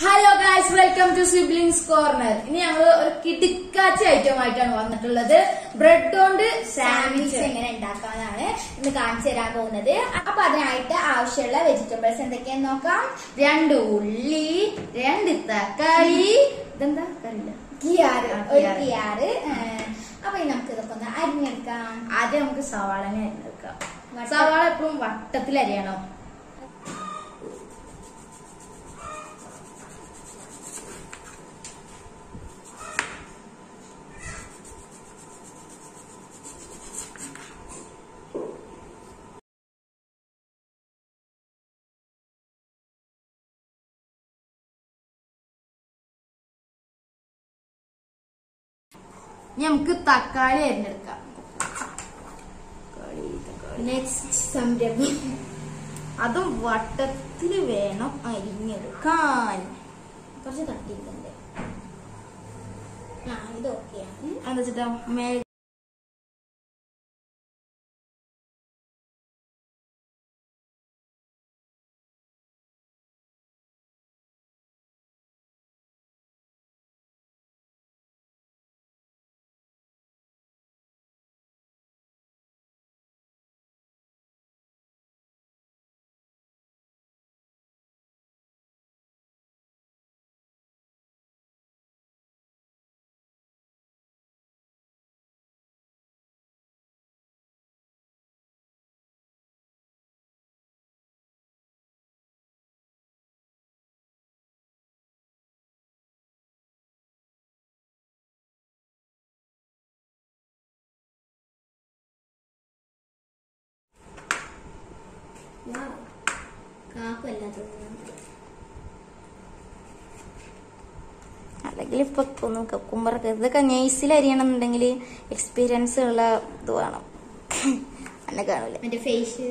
Hello guys welcome to siblings corner ഇനി ഞങ്ങൾ ഒരു കിടുക്കാച്ചി ഐറ്റം ആയിട്ടാണ് വന്നിട്ടുള്ളത് ബ്രെഡ് കൊണ്ട് സാൻഡ്വിച്ച് സാൻഡ്വിച്ച് എങ്ങനെ ഉണ്ടാക്കാന്നാണ് ഇന്ന് കാണിച്ചു തരാൻ പോകുന്നത് അപ്പൊ അതിനായിട്ട് ആവശ്യമുള്ള വെജിറ്റബിൾസ് എന്തൊക്കെയാന്ന് നോക്കാം രണ്ട് ഉള്ളി രണ്ട് തക്കാളി ഇതെന്താ കറിയില്ല കിയാറ് ആ, ഒരു കിയാറ്. കിയാറ് ഏഹ്, അപ്പൊ ഇനി നമുക്ക് ഇതൊക്കെ ഒന്ന് അരിഞ്ഞെടുക്കാം ആദ്യം നമുക്ക് സവാളനെ അരിഞ്ഞെടുക്കാം വട്ട- സവാള എപ്പോഴും വട്ടത്തിൽ അരിയണം ഇനി നമുക്ക് തക്കാളി അരിഞ്ഞെടുക്കാം തക്കാളി തക്കാളി നെക്സ്റ്റ് സംരംഭം അതും വട്ടത്തിൽ വേണം അരിഞ്ഞെടുക്കാൻ കുറച്ച് തട്ടിയിട്ടുണ്ട് ആ ഇത് ഓക്കെയാണ് എന്താ വെച്ചിട്ടാ മേ കാപ്പല്ല തോന്നുന്നു അല്ലെങ്കിൽ ഇപ്പൊ ഒന്നും കുക്കുമ്പറൊക്കെ ഇതൊക്കെ നെയ്സിൽ അരിയണമെന്നുണ്ടെങ്കിൽ എക്സ്പീരിയൻസ് ഉള്ള ഇത് വേണം എന്നെ കാണൂല മറ്റേ ഫേസ്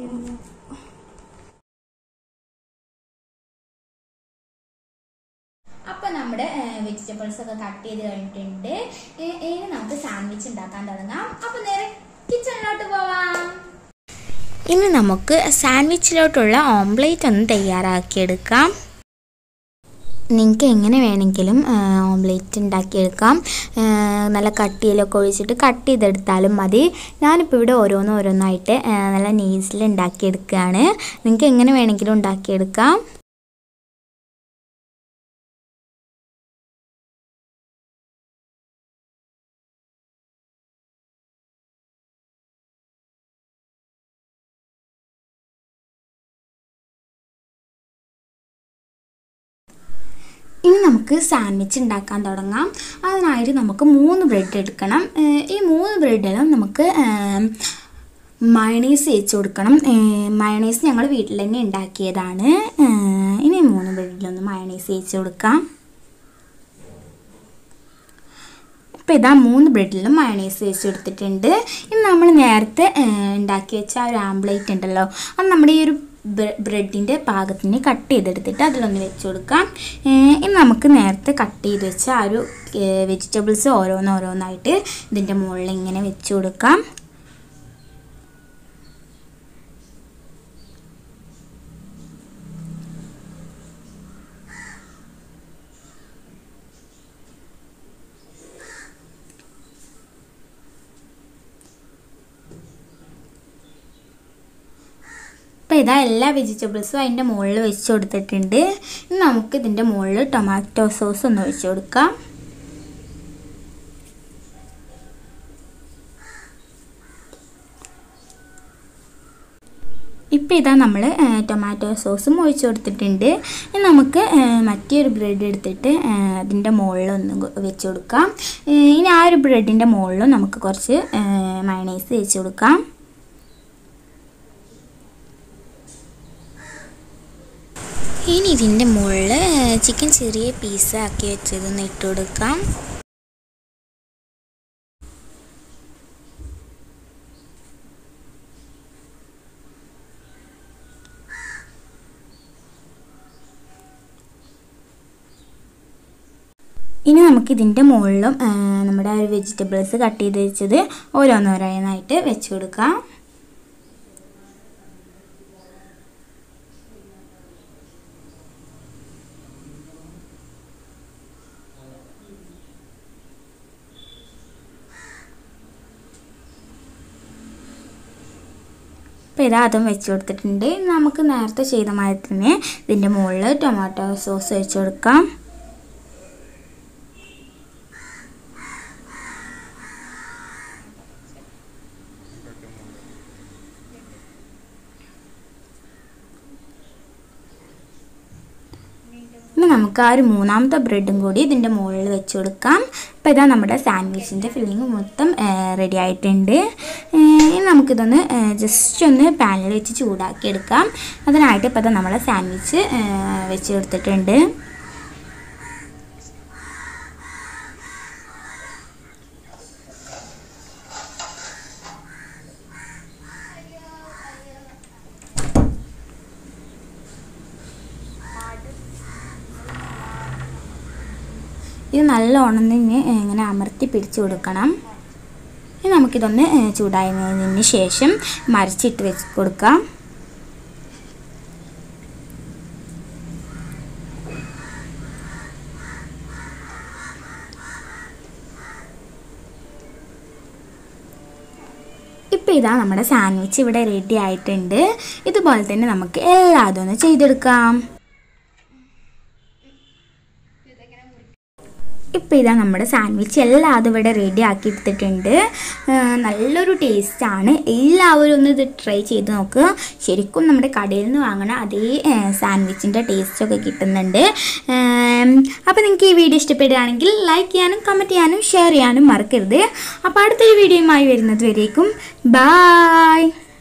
അപ്പൊ നമ്മുടെ വെജിറ്റബിൾസ് ഒക്കെ കട്ട് ചെയ്ത് കഴിഞ്ഞിട്ടുണ്ട് ഇ- ഇനി നമുക്ക് സാൻഡ്വിച്ച് ഉണ്ടാക്കാൻ തുടങ്ങാം അപ്പൊ നേരെ കിച്ചണിലോട്ട് പോവാം ഇനി നമുക്ക് സാൻഡ്വിച്ചിലോട്ടുള്ള ഓംലേറ്റ് ഒന്ന് തയ്യാറാക്കിയെടുക്കാം നിങ്ങൾക്ക് എങ്ങനെ വേണമെങ്കിലും ഓംലേറ്റ് ഉണ്ടാക്കിയെടുക്കാം ആ, നല്ല കട്ടിയിലൊക്കെ ഒഴിച്ചിട്ട് കട്ട് ചെയ്തെടുത്താലും മതി ഞാനിപ്പോൾ ഇവിടെ ഓരോന്ന് ഓരോന്നായിട്ട് ആ, നല്ല നെയ്സിൽ ഉണ്ടാക്കിയെടുക്കുകയാണ് നിങ്ങൾക്ക് എങ്ങനെ വേണമെങ്കിലും ഉണ്ടാക്കിയെടുക്കാം ഇനി നമുക്ക് സാൻഡ്വിച്ച് ഉണ്ടാക്കാൻ തുടങ്ങാം അതിനായിട്ട് നമുക്ക് മൂന്ന് ബ്രെഡ് എടുക്കണം ഏഹ് ഈ മൂന്ന് ബ്രെഡിലും നമുക്ക് മയണൈസ് തേച്ച് കൊടുക്കണം മയണൈസ് ഞങ്ങൾ വീട്ടിൽ തന്നെ ഉണ്ടാക്കിയതാണ് ഏഹ് ഇനി മൂന്ന് ബ്രെഡിലൊന്ന് മയണൈസ് തേച്ച് കൊടുക്കാം ഇപ്പോൾ ഇതാ മൂന്ന് ബ്രെഡിലും മയണൈസ് തേച്ച് കൊടുത്തിട്ടുണ്ട് ഇനി നമ്മൾ നേരത്തെ ഏഹ്, ഉണ്ടാക്കി വെച്ച ആ ഒരു ആംപ്ലേറ്റ് ഉണ്ടല്ലോ അത് നമ്മുടെ ഈ ഒരു ബ്രെഡിൻ്റെ പാകത്തിന് കട്ട് ചെയ്തെടുത്തിട്ട് അതിലൊന്ന് വെച്ച് കൊടുക്കാം ഏഹ്, ഇനി നമുക്ക് നേരത്തെ കട്ട് ചെയ്ത് വെച്ച ആ ഒരു വെജിറ്റബിൾസ് ഓരോന്നോരോന്നായിട്ട് ഇതിൻ്റെ മുകളിൽ ഇങ്ങനെ വെച്ച് കൊടുക്കാം അപ്പോൾ ഇതാ എല്ലാ വെജിറ്റബിൾസും അതിൻ്റെ മുകളിൽ വെച്ച് കൊടുത്തിട്ടുണ്ട് ഇനി നമുക്ക് ഇതിൻ്റെ മുകളിൽ ടൊമാറ്റോ സോസ് ഒന്ന് ഒഴിച്ച് കൊടുക്കാം ഇപ്പോൾ ഇതാ നമ്മൾ ടൊമാറ്റോ സോസും ഒഴിച്ച് കൊടുത്തിട്ടുണ്ട് ഇനി നമുക്ക് ആ, മറ്റേ ഒരു ബ്രെഡ് എടുത്തിട്ട് ആ, അതിൻ്റെ മുകളിൽ ഒന്ന് ഗു- വെച്ച് കൊടുക്കാം ഏ, ഇനി ആ ഒരു ബ്രെഡിൻ്റെ മുകളിലും നമുക്ക് കുറച്ച് മയണൈസ് വെച്ച് കൊടുക്കാം ഇനി ഇതിൻ്റെ മുകളിൽ ചിക്കൻ ചെറിയ പീസ് ആക്കി വെച്ചതൊന്ന് ഇട്ട് കൊടുക്കാം ഇനി നമുക്ക് ഇതിൻ്റെ മുകളിലും ആ, നമ്മുടെ ആ ഒരു വെജിറ്റബിൾസ് കട്ട് ചെയ്ത് വെച്ചത് ഓരോന്നോരോന്നായിട്ട് വെച്ച് കൊടുക്കാം അപ്പോൾ ഇതാ അതും വെച്ച് കൊടുത്തിട്ടുണ്ട് ഇനി നമുക്ക് നേരത്തെ ചെയ്ത മാതിരി തന്നെ ഇതിൻ്റെ മുകളിൽ ടൊമാറ്റോ സോസ് വെച്ച് കൊടുക്കാം ഇനി നമുക്ക് ആ ഒരു മൂന്നാമത്തെ ബ്രെഡും കൂടി ഇതിൻ്റെ മുകളിൽ വെച്ച് കൊടുക്കാം അപ്പോൾ ഇതാ നമ്മുടെ സാൻഡ്വിച്ചിൻ്റെ ഫില്ലിങ് മൊത്തം റെഡി ആയിട്ടുണ്ട് ഏഹ് ഇനി നമുക്കിതൊന്ന് ജസ്റ്റ് ഒന്ന് പാനിൽ വെച്ച് ചൂടാക്കി എടുക്കാം അതിനായിട്ട് ഇപ്പോൾ ഇതാ നമ്മളെ സാൻഡ്വിച്ച് വെച്ച് കൊടുത്തിട്ടുണ്ട് ഇത് നല്ലോണം തന്നെ ഏഹ്, ഇങ്ങനെ അമർത്തി പിടിച്ചു കൊടുക്കണം ഇനി നമുക്കിതൊന്ന് ഏഹ്, ചൂടായതിന് ശേഷം മറിച്ചിട്ട് വെച്ച് കൊടുക്കാം ഇപ്പോൾ ഇതാ നമ്മുടെ സാൻഡ്വിച്ച് ഇവിടെ റെഡി ആയിട്ടുണ്ട് ഇതുപോലെ തന്നെ നമുക്ക് എല്ലാതും ഒന്ന് ചെയ്തെടുക്കാം ഇപ്പോൾ ഇതാ നമ്മുടെ സാൻഡ്വിച്ച് എല്ലാതും ഇവിടെ റെഡി ആക്കി എടുത്തിട്ടുണ്ട് ആ, നല്ലൊരു ടേസ്റ്റാണ് എല്ലാവരും ഒന്ന് ഇത് ട്രൈ ചെയ്ത് നോക്കുക ശരിക്കും നമ്മുടെ കടയിൽ നിന്ന് വാങ്ങണ അതേ സാൻഡ്വിച്ചിൻ്റെ ടേസ്റ്റൊക്കെ കിട്ടുന്നുണ്ട് അപ്പോൾ നിങ്ങൾക്ക് ഈ വീഡിയോ ഇഷ്ടപ്പെടുകയാണെങ്കിൽ ലൈക്ക് ചെയ്യാനും കമൻറ്റ് ചെയ്യാനും ഷെയർ ചെയ്യാനും മറക്കരുത് അപ്പോൾ അടുത്തൊരു വീഡിയോയുമായി വരുന്നത് വരേക്കും ബായ്